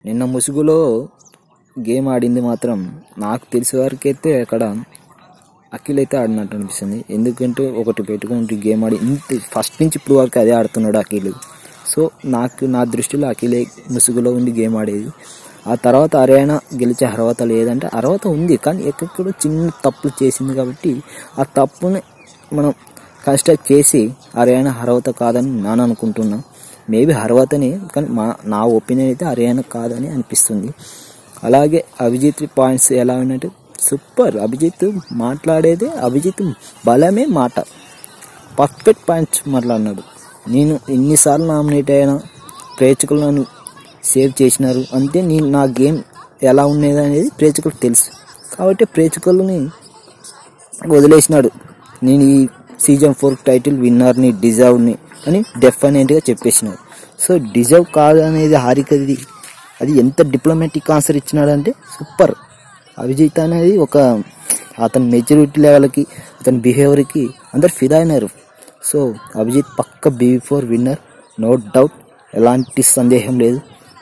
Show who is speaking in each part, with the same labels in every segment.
Speaker 1: నిన్న ముసుగులో గేమ్ ఆడింది మాత్రం నాకు తెలిసే వరకు అయితే అక్కడ అఖిల్ అయితే ఆడినట్టు అనిపిస్తుంది ఎందుకంటే ఒకటి పెట్టుకుంటే గేమ్ ఆడి ఇంత ఫస్ట్ నుంచి ఇప్పుడు వరకు అదే ఆడుతున్నాడు అఖిల్ సో నాకు నా దృష్టిలో అఖిలే ముసుగులో ఉండి గేమ్ ఆడేది ఆ తర్వాత హర్యానా గెలిచే అర్హత లేదంటే అర్హత ఉంది కానీ ఎక్కడెక్కడో చిన్న తప్పులు చేసింది కాబట్టి ఆ తప్పుని మనం కన్స్ట్రక్ట్ చేసి హర్యానా అర్హత కాదని నేను అనుకుంటున్నా మేబీ అర్హతనే కానీ మా నా ఒపీనియన్ అయితే హర్యానా కాదని అనిపిస్తుంది అలాగే అభిజిత్ పాయింట్స్ ఎలా ఉన్నట్టు సూపర్ అభిజిత్ మాట్లాడేది అభిజిత్ బలమే మాట పర్ఫెక్ట్ పాయింట్స్ మాట్లాడినాడు నేను ఎన్నిసార్లు నామినేట్ అయినా ప్రేక్షకులు నన్ను సేవ్ చేసినారు అంటే నేను నా గేమ్ ఎలా ఉండేది అనేది ప్రేక్షకులకు తెలుసు కాబట్టి ప్రేక్షకులని వదిలేసినాడు నేను ఈ సీజన్ ఫోర్ టైటిల్ విన్నర్ని డిజర్వ్ని అని డెఫినెట్గా చెప్పేసినాడు సో డిజర్వ్ కాదు అనేది హారికది అది ఎంత డిప్లొమాటిక్ ఆన్సర్ ఇచ్చినాడంటే సూపర్ అభిజిత్ అనేది ఒక అతని మెచ్యూరిటీ లెవెల్కి అతని బిహేవియర్కి అందరు ఫిదా అయినారు సో అభిజిత్ పక్క B four winner no doubt ఎలాంటి సందేహం లేదు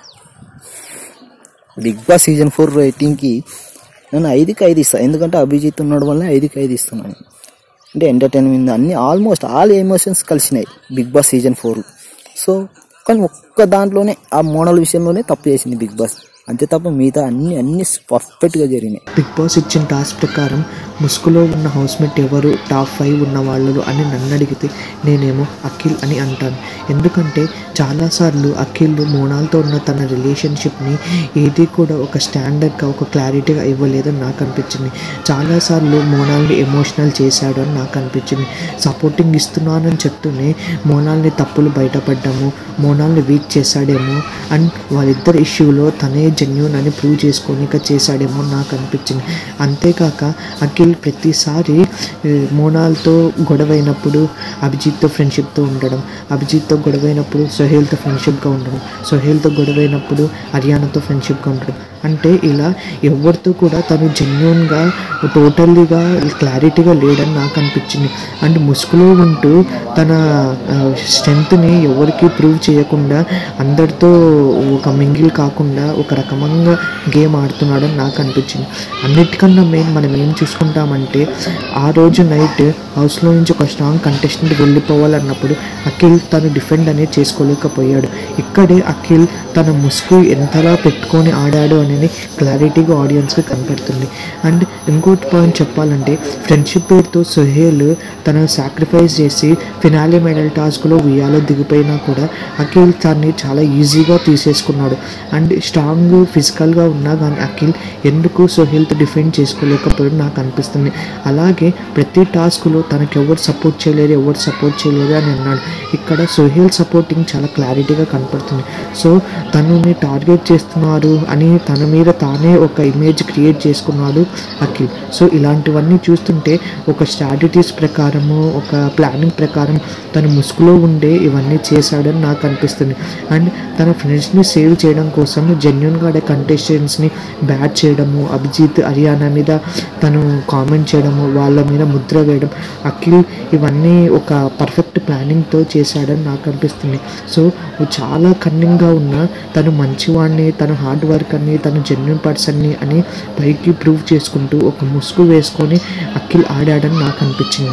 Speaker 1: బిగ్ బాస్ సీజన్ ఫోర్ రేటింగ్కి నేను ఐదుకి ఐదు ఇస్తాను ఎందుకంటే అభిజిత్ ఉండడం వల్ల ఐదుకి ఐదు ఇస్తున్నాను అంటే ఎంటర్టైన్మెంట్ అన్ని ఆల్మోస్ట్ ఆల్ ఎమోషన్స్ కలిసినాయి Bigg Boss season four so కానీ ఒక్క దాంట్లోనే ఆ మోడల్ విషయంలోనే తప్పు చేసింది బిగ్ బాస్ అంతే తప్ప మిగతా అన్ని అన్ని పర్ఫెక్ట్గా జరిగినాయి
Speaker 2: బిగ్ బాస్ ఇచ్చిన టాస్క్ ప్రకారం ముసుగులో ఉన్న హౌస్మేట్ ఎవరు టాప్ ఫైవ్ ఉన్న వాళ్ళు అని నన్ను అడిగితే నేనేమో అఖిల్ అని అంటాను ఎందుకంటే చాలాసార్లు అఖిల్ మోనాల్తో ఉన్న తన రిలేషన్షిప్ని ఏది కూడా ఒక స్టాండర్డ్గా ఒక క్లారిటీగా ఇవ్వలేదని నాకు అనిపించింది చాలాసార్లు మోనాల్ని ఎమోషనల్ చేశాడు అని నాకు అనిపించింది సపోర్టింగ్ ఇస్తున్నానని చెప్తూనే మోనాల్ని తప్పులు బయటపడ్డాము మోనాల్ని వీక్ చేశాడేమో అండ్ వాళ్ళిద్దరి ఇష్యూలో తనే జెన్యున్ అని ప్రూవ్ చేసుకోనిక చేశాడేమో నాకు అనిపించింది అంతేకాక అఖిల్ ప్రతిసారి ఏ, మోనాల్తో గొడవైనప్పుడు అభిజిత్తో ఫ్రెండ్షిప్తో ఉండడం అభిజిత్తో గొడవైనప్పుడు సోహేల్తో ఫ్రెండ్షిప్గా ఉండడం సోహేల్తో గొడవైనప్పుడు హర్యానాతో ఫ్రెండ్షిప్గా ఉండడం అంటే ఇలా ఎవరితో కూడా తను జెన్యున్గా టోటల్లీగా క్లారిటీగా లేడని నాకు అనిపించింది అండ్ ముసుగులో ఉంటూ తన స్ట్రెంగ్త్ని ఎవరికి ప్రూవ్ చేయకుండా అందరితో ఒక మింగిల్ కాకుండా ఒక రకమంగా గేమ్ ఆడుతున్నాడని నాకు అనిపించింది అన్నిటికన్నా మెయిన్ మనం ఏం చూసుకుంటామంటే ఆ రోజు నైట్ హౌస్లో నుంచి ఒక స్ట్రాంగ్ కంటెస్టెంట్ వెళ్ళిపోవాలన్నప్పుడు అఖిల్ తను డిఫెండ్ అనేది చేసుకోలేకపోయాడు ఇక్కడే అఖిల్ తన ముసుగు ఎంతలా పెట్టుకొని ఆడాడు అనేది క్లారిటీగా ఆడియన్స్కి కనపడుతుంది అండ్ ఇంకోటి పాయింట్ చెప్పాలంటే ఫ్రెండ్షిప్ పేరుతో సుహేల్ తను సాక్రిఫైస్ చేసి ఫినాలే మెడల్ టాస్క్లో ఉయ్యాలో దిగిపోయినా కూడా అఖిల్ దాన్ని చాలా ఈజీగా తీసేసుకున్నాడు అండ్ స్ట్రాంగ్ ఫిజికల్గా ఉన్నా కానీ అఖిల్ ఎందుకు సుహేల్తో డిఫెండ్ చేసుకోలేకపోయాడు నాకు అనిపిస్తుంది అలాగే ప్రతి టాస్క్లో తనకి ఎవరు సపోర్ట్ చేయలేరు ఎవరు సపోర్ట్ చేయలేరు అని అన్నాడు ఇక్కడ సుహేల్ సపోర్టింగ్ చాలా క్లారిటీగా కనపడుతుంది సో తనని టార్గెట్ చేస్తున్నారు అని తన మీద తానే ఒక ఇమేజ్ క్రియేట్ చేసుకున్నాడు అఖిల్ సో ఇలాంటివన్నీ చూస్తుంటే ఒక స్ట్రాటజీస్ ప్రకారము ఒక ప్లానింగ్ ప్రకారం తన ముసుగులో ఉండే ఇవన్నీ చేశాడని నాకు అనిపిస్తుంది అండ్ తన ఫ్రెండ్స్ని సేవ్ చేయడం కోసం జెన్యున్గా ఆడే కంటెస్టెంట్స్ని బ్యాట్ చేయడము అభిజిత్ హర్యానా మీద తను కామెంట్ చేయడము వాళ్ళ మీద ముద్ర వేయడం అఖిల్ ఇవన్నీ ఒక పర్ఫెక్ట్ ప్లానింగ్తో చేశాడని నాకు అనిపిస్తుంది సో చాలా కన్నింగ్గా ఉన్న తను మంచివాడిని తను హార్డ్ వర్క్ అని తను జెన్యున్ పర్సన్ని అని పైకి ప్రూవ్ చేసుకుంటూ ఒక ముసుగు వేసుకొని అఖిల్ ఆడాడని నాకు అనిపించింది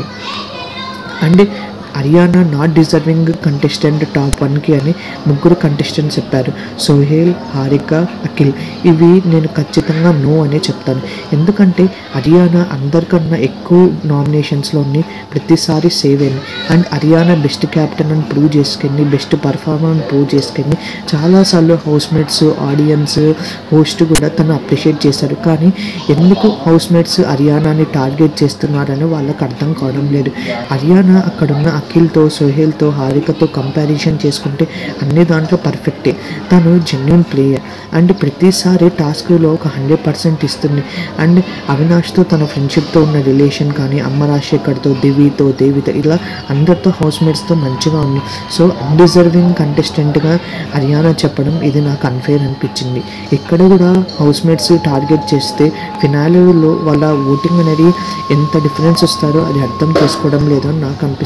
Speaker 2: and Haryana not deserving contestant top వన్కి అని ముగ్గురు కంటెస్టెంట్స్ చెప్పారు సోహేల్ హారిక అఖిల్ ఇవి నేను ఖచ్చితంగా నో అనే చెప్తాను ఎందుకంటే హర్యానా అందరికన్నా ఎక్కువ నామినేషన్స్లోని ప్రతిసారి సేవ్ అయింది అండ్ హర్యానా బెస్ట్ క్యాప్టెన్ అని ప్రూవ్ చేసుకెళ్ళి బెస్ట్ పర్ఫార్మెన్స్ ప్రూవ్ చేసుకెళ్ళి చాలాసార్లు హౌస్మేట్స్ ఆడియన్స్ హోస్ట్ కూడా తను అప్రిషియేట్ చేశారు కానీ ఎందుకు హౌస్మేట్స్ హర్యానాని టార్గెట్ చేస్తున్నారని వాళ్ళకి అర్థం కావడం లేదు హర్యానా అక్కడున్న అఖిల్తో సోహేల్తో హారికతో కంపారిజన్ చేసుకుంటే అన్ని దాంట్లో పర్ఫెక్టే తను జెన్యున్ ప్లేయర్ అండ్ ప్రతిసారి టాస్క్లో ఒక హండ్రెడ్ పర్సెంట్ ఇస్తుంది అండ్ అవినాష్తో తన ఫ్రెండ్షిప్తో ఉన్న రిలేషన్ కానీ అమ్మ రాజశేఖర్తో దివితో దేవితో ఇలా అందరితో హౌస్మేట్స్తో మంచిగా ఉంది సో అన్డిజర్వింగ్ కంటెస్టెంట్గా హర్యానా చెప్పడం ఇది నాకు అన్ఫేర్ అనిపించింది ఇక్కడ కూడా హౌస్మేట్స్ టార్గెట్ చేస్తే ఫినాలేలో వాళ్ళ ఓటింగ్ అనేది ఎంత డిఫరెన్స్ వస్తారో అది అర్థం చేసుకోవడం లేదు అని నాకు అనిపిస్తుంది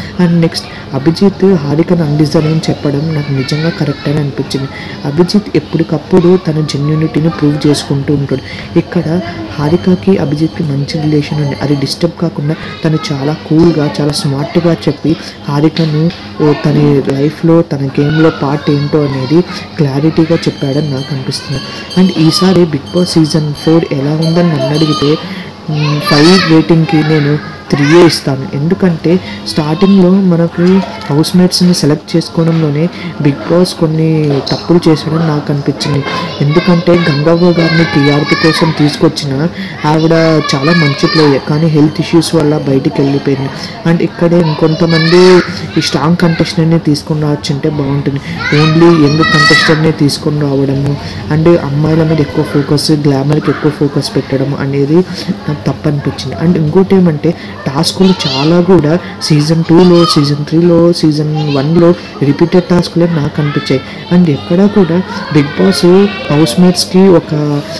Speaker 2: అండ్ నెక్స్ట్ అభిజిత్ హారికను అన్డిజర్వ్ అని చెప్పడం నాకు నిజంగా కరెక్ట్ అని అనిపించింది అభిజిత్ ఎప్పటికప్పుడు తన జెన్యూనిటీని ప్రూవ్ చేసుకుంటూ ఉంటాడు ఇక్కడ హారికకి అభిజిత్కి మంచి రిలేషన్ ఉంది అది డిస్టర్బ్ కాకుండా తను చాలా కూల్గా చాలా స్మార్ట్గా చెప్పి హారికను ఓ తన లైఫ్లో తన గేమ్లో పార్ట్ ఏంటో అనేది క్లారిటీగా చెప్పాడని నాకు అనిపిస్తుంది అండ్ ఈసారి బిగ్ బాస్ సీజన్ ఫోర్ ఎలా ఉందని నన్ను అడిగితే ఫైవ్ రేటింగ్కి నేను త్రీ ఇస్తాను ఎందుకంటే స్టార్టింగ్లో మనకి హౌస్ మేట్స్ని సెలెక్ట్ చేసుకోవడంలోనే బిగ్ బాస్ కొన్ని తప్పులు చేశాడని నాకు అనిపించింది ఎందుకంటే గంగవ్వ గారిని టీఆర్పీ కోసం తీసుకొచ్చిన ఆవిడ చాలా మంచి ప్లేయర్ కానీ హెల్త్ ఇష్యూస్ వల్ల బయటికి వెళ్ళిపోయింది అండ్ ఇక్కడే ఇంకొంతమంది ఈ స్ట్రాంగ్ కంటెస్టెంట్ని తీసుకొని రావచ్చు అంటే బాగుంటుంది ఓన్లీ యంగ్ కంటెస్టెంట్ని తీసుకొని రావడము అండ్ అమ్మాయిల మీద ఎక్కువ ఫోకస్ గ్లామర్కి ఎక్కువ ఫోకస్ పెట్టడం అనేది నాకు తప్పు అనిపించింది అండ్ ఇంకోటి ఏమంటే టాస్కులు చాలా కూడా సీజన్ టూలో సీజన్ త్రీలో సీజన్ వన్లో రిపీటెడ్ టాస్కులే నాకు అనిపించాయి అండ్ ఎక్కడా కూడా బిగ్ బాస్ హౌస్ మేట్స్కి ఒక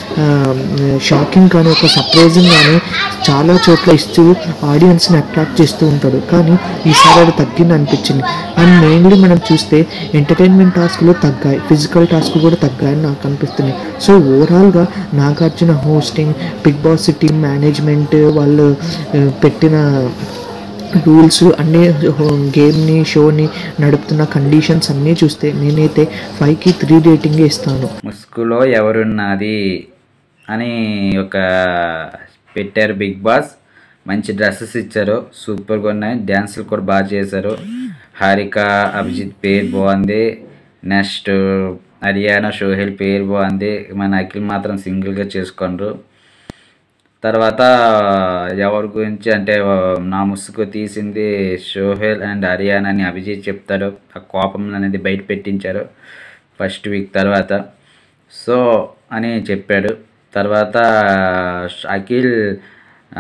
Speaker 2: షాకింగ్ కానీ ఒక సర్ప్రైజింగ్ కానీ చాలా చోట్ల ఇస్తూ ఆడియన్స్ని అట్రాక్ట్ చేస్తూ ఉంటాడు కానీ ఈసారి అది తగ్గింది అనిపించింది అండ్ మెయిన్లీ మనం చూస్తే ఎంటర్టైన్మెంట్ టాస్క్లు తగ్గాయి ఫిజికల్ టాస్క్ కూడా తగ్గాయని నాకు అనిపిస్తుంది సో ఓవరాల్గా Nagarjuna hosting Bigg Boss team management వాళ్ళు ఆ, పెట్టిన రూల్స్ అన్నీ గేమ్ని షోని నడుపుతున్న కండిషన్స్ అన్నీ చూస్తే నేనైతే ఫైవ్కి త్రీ రేటింగ్ ఇస్తాను
Speaker 3: ముసుగులో ఎవరున్నది అని ఒక పెట్టారు బిగ్ బాస్ మంచి డ్రెస్సెస్ ఇచ్చారు సూపర్గా ఉన్నాయి డ్యాన్సులు కూడా బాగా చేశారు హారిక అభిజిత్ పేరు బాగుంది నెక్స్ట్ హరియానా షోహెల్ పేరు బాగుంది మన అఖిల్ మాత్రం సింగిల్గా చేసుకుండ్రు తర్వాత ఎవరి గురించి అంటే నా ముసుగు తీసింది షోహెల్ అండ్ హరియానా అని అభిజిత్ చెప్తాడు ఆ కోపం అనేది బయట పెట్టించారు ఫస్ట్ వీక్ తర్వాత సో అని చెప్పాడు తర్వాత అఖిల్ ఆ,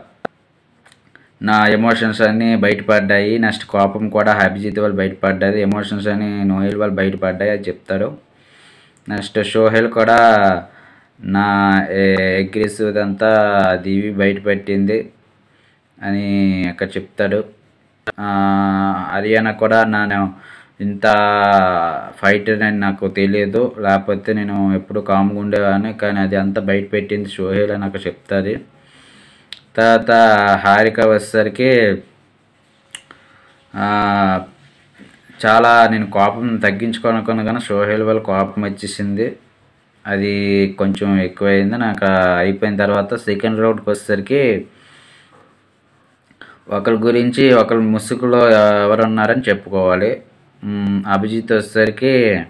Speaker 3: నా ఎమోషన్స్ అన్నీ బయటపడ్డాయి నెక్స్ట్ కోపం కూడా అభిజిత్ వాళ్ళు బయటపడ్డది ఎమోషన్స్ అని నోయల్ వాళ్ళు బయటపడ్డాయి అది చెప్తారు నెక్స్ట్ షోహెల్ కూడా నా అగ్రెసివ్ అంతా దివి బయటపెట్టింది అని అక్కడ చెప్తాడు ఆ, హరియానా కూడా నేను ఇంత ఫైటర్ అని నాకు తెలియదు లేకపోతే నేను ఎప్పుడు కామ్గా ఉండేవాడిని కానీ అది అంతా బయట పెట్టింది షోహేల్ అని నాకు చెప్తుంది తర్వాత హారిక వచ్చేసరికి ఆ, చాలా నేను కోపం తగ్గించుకోనుకున్నా కానీ షోహేల్ వల్ల కోపం వచ్చేసింది అది కొంచెం ఎక్కువైంది నాకు అయిపోయిన తర్వాత సెకండ్ రౌండ్కి వచ్చేసరికి ఒకరి గురించి ఒకరి ముసుగులో ఎవరున్నారని చెప్పుకోవాలి మ్, అభిజిత్ వచ్చేసరికి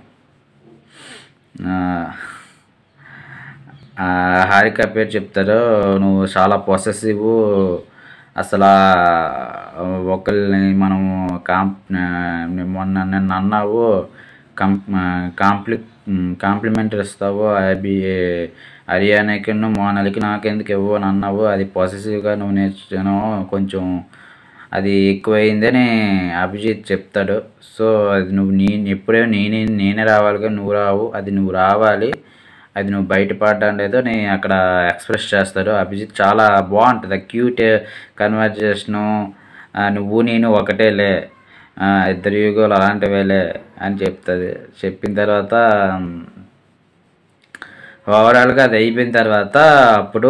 Speaker 3: ఆ, ఆ, హారిక పేరు చెప్తారు నువ్వు చాలా పొసెసివ్ అసలు ఒకరిని మనము కాంప్ మొన్న నిన్న అన్నావు కం కాంప్లి కాంప్లిమెంట్ ఇస్తావు అవి హర్యానాకి మోనాలికి నాకెందుకు ఇవ్వు అని అన్నావు అది పాజిటివ్గా నువ్వు నేర్చును కొంచెం అది ఎక్కువైందని అభిజిత్ చెప్తాడు సో అది నువ్వు నీ ఎప్పుడే నేనే నేనే రావాలి కానీ నువ్వు రావు అది నువ్వు రావాలి అది నువ్వు బయటపడడం లేదో నేను అక్కడ ఎక్స్ప్రెస్ చేస్తాడు అభిజిత్ చాలా బాగుంటుంది క్యూట్ కన్వర్జేషను నువ్వు నేను ఒకటేలే ఆ, ఇద్దరు యుగోలు అలాంటివేలే అని చెప్తుంది చెప్పిన తర్వాత ఓవరాల్గా అది అయిపోయిన తర్వాత అప్పుడు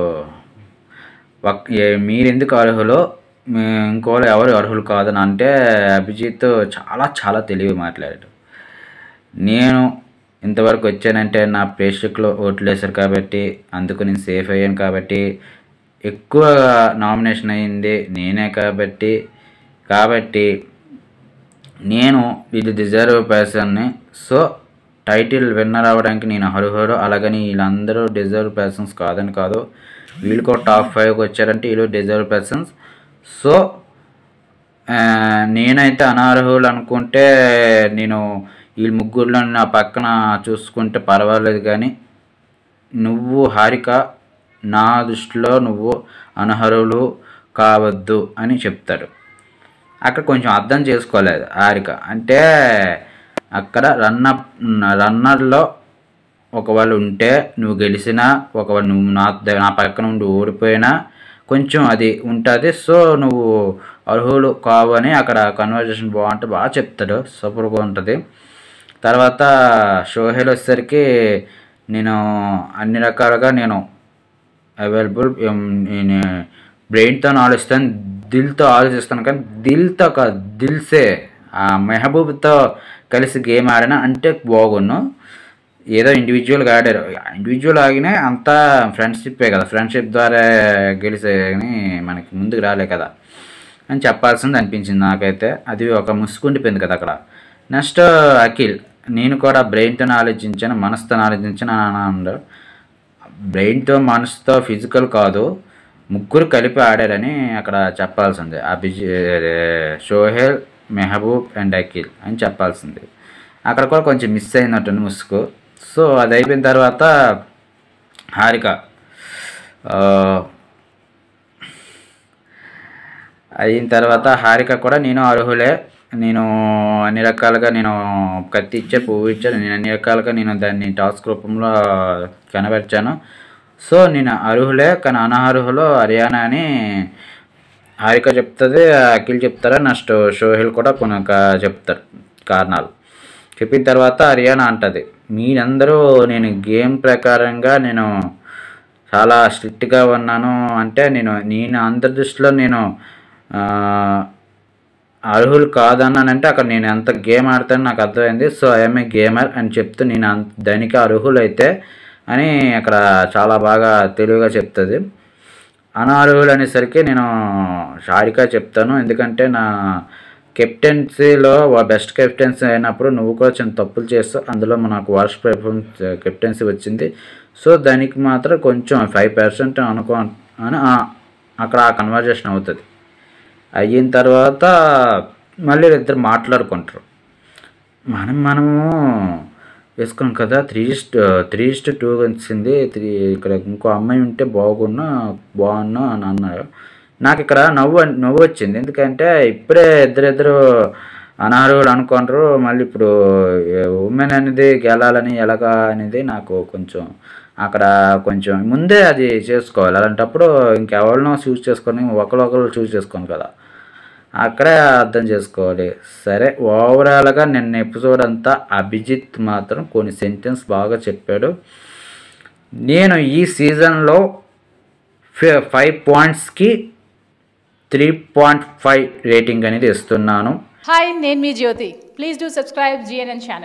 Speaker 3: ఒక్- ఏ- మీరెందుకు అర్హులో మీ ఇంకోళ్ళు ఎవరు అర్హులు కాదని అంటే అభిజిత్ చాలా చాలా తెలివి మాట్లాడాడు నేను ఇంతవరకు వచ్చానంటే నా ప్రేక్షకులు ఓట్లు వేశారు కాబట్టి అందుకు నేను సేఫ్ అయ్యాను కాబట్టి ఎక్కువ నామినేషన్ అయింది నేనే కాబట్టి కాబట్టి నేను ఇది డిజర్వ్ పర్సన్ని సో టైటిల్ విన్నర్ అవ్వడానికి నేను అర్హుడు అలాగని వీళ్ళందరూ డిజర్వ్ పర్సన్స్ కాదని కాదు వీళ్ళు కూడా టాప్ ఫైవ్కి వచ్చారంటే వీళ్ళు డిజర్వ్ పర్సన్స్ సో ఆ, నేనైతే అనర్హులు అనుకుంటే నేను వీళ్ళ ముగ్గురులో నా పక్కన చూసుకుంటే పర్వాలేదు కానీ నువ్వు హారిక నా దృష్టిలో నువ్వు అనర్హులు కావద్దు అని చెప్తాడు అక్కడ కొంచెం అర్థం చేసుకోలేదు హారిక అంటే అక్కడ రన్నప్ రన్నర్లో ఒకవేళ ఉంటే నువ్వు గెలిచినా ఒకవేళ నువ్వు నా నా పక్కన ఉండి ఓడిపోయినా కొంచెం అది ఉంటుంది సో నువ్వు అర్హులు కావు అని అక్కడ కన్వర్జేషన్ బాగుంటే బాగా చెప్తాడు సూపర్గా ఉంటుంది తర్వాత షోహేల్ వచ్చేసరికి నేను అన్ని రకాలుగా నేను అవైలబుల్ నేను బ్రెయిన్తో ఆలోచిస్తాను దిల్తో ఆలోచిస్తాను కానీ దిల్తో కాదు దిల్సే ఆ మెహబూబ్తో కలిసి గేమ్ ఆడినా అంటే బాగున్ను ఏదో ఇండివిజువల్గా ఆడారు ఇండివిజువల్ ఆగినా అంతా ఫ్రెండ్షిప్పే కదా ఫ్రెండ్షిప్ ద్వారా గెలిసే కానీ మనకి ముందుకు రాలే కదా అని చెప్పాల్సింది అనిపించింది నాకైతే అది ఒక ముసుగుండిపోయింది కదా అక్కడ నెక్స్ట్ అఖిల్ నేను కూడా బ్రెయిన్తో ఆలోచించాను మనసుతో ఆలోచించాను అని అన్నారు బ్రెయిన్తో మనసుతో ఫిజికల్ కాదు ముగ్గురు కలిపి ఆడారని అక్కడ చెప్పాల్సింది అభిజి షోహెల్ మెహబూబ్ అండ్ అఖిల్ అని చెప్పాల్సింది అక్కడ కూడా కొంచెం మిస్ అయినట్టుంది ముసుగు సో అది అయిపోయిన తర్వాత హారిక ఆ, అయిన తర్వాత హారిక కూడా నేను అర్హులే నేను అన్ని రకాలుగా నేను కత్తి ఇచ్చా పువ్వు ఇచ్చాను నేను అన్ని రకాలుగా నేను దాన్ని టాస్క్ రూపంలో కనబరిచాను సో నేను అర్హులే కానీ అనర్హులు హర్యానా అని హారిక చెప్తుంది అఖిల్ చెప్తారా నెక్స్ట్ షోహిల్ కూడా కొన్ని కా- చెప్తారు కారణాలు చెప్పిన తర్వాత హర్యానా అంటది మీరందరూ నేను గేమ్ ప్రకారంగా నేను చాలా స్ట్రిక్ట్గా ఉన్నాను అంటే నేను నేను అందరి దృష్టిలో నేను ఆ, అర్హులు కాదన్నానంటే అక్కడ నేను ఎంత గేమ్ ఆడతానో నాకు అర్థమైంది సో ఐఎమ్ ఏ గేమర్ అని చెప్తూ నేను అంత దానికి అర్హులు అయితే అని అక్కడ చాలా బాగా తెలివిగా చెప్తుంది అనర్హులు అనేసరికి నేను షారికా చెప్తాను ఎందుకంటే నా కెప్టెన్సీలో బెస్ట్ కెప్టెన్సీ అయినప్పుడు నువ్వు కూడా చిన్న తప్పులు చేస్తావు అందులో నాకు వర్స్ట్ పెర్ఫార్మెన్స్ కెప్టెన్సీ వచ్చింది సో దానికి మాత్రం కొంచెం ఫైవ్ పర్సెంట్ అనుకో అని ఆ- అక్కడ ఆ కన్వర్జేషన్ అవుతుంది అయిన తర్వాత మళ్ళీ ఇద్దరు మాట్లాడుకుంటారు మనం మనము వేసుకున్నాం కదా three is to three is to two వచ్చింది త్రీ ఇక్కడ ఇంకో అమ్మాయి ఉంటే బాగున్నా బాగున్నా అని అన్నారు నాకు ఇక్కడ నవ్వు నవ్వు వచ్చింది ఎందుకంటే ఇప్పుడే ఇద్దరిద్దరు అనారోగ్యులు అనుకుంటారు మళ్ళీ ఇప్పుడు ఉమెన్ అనేది గెలాలని ఎలాగా అనేది నాకు కొంచెం అక్కడ కొంచెం ముందే అది చేసుకోవాలి అలాంటప్పుడు ఇంకెవరినో చూస్ చేసుకొని ఒకరు చూస్ చేసుకోను కదా అక్కడే అర్థం చేసుకోవాలి సరే ఓవరాల్గా నిన్న ఎపిసోడ్ అంతా అభిజిత్ మాత్రం కొన్ని సెంటెన్స్ బాగా చెప్పాడు నేను ఈ సీజన్లో ఫైవ్ పాయింట్స్కి త్రీ పాయింట్ ఫైవ్ రేటింగ్ అనేది ఇస్తున్నాను
Speaker 4: హాయ్ నేను మీ Jyothi please do subscribe GNN channel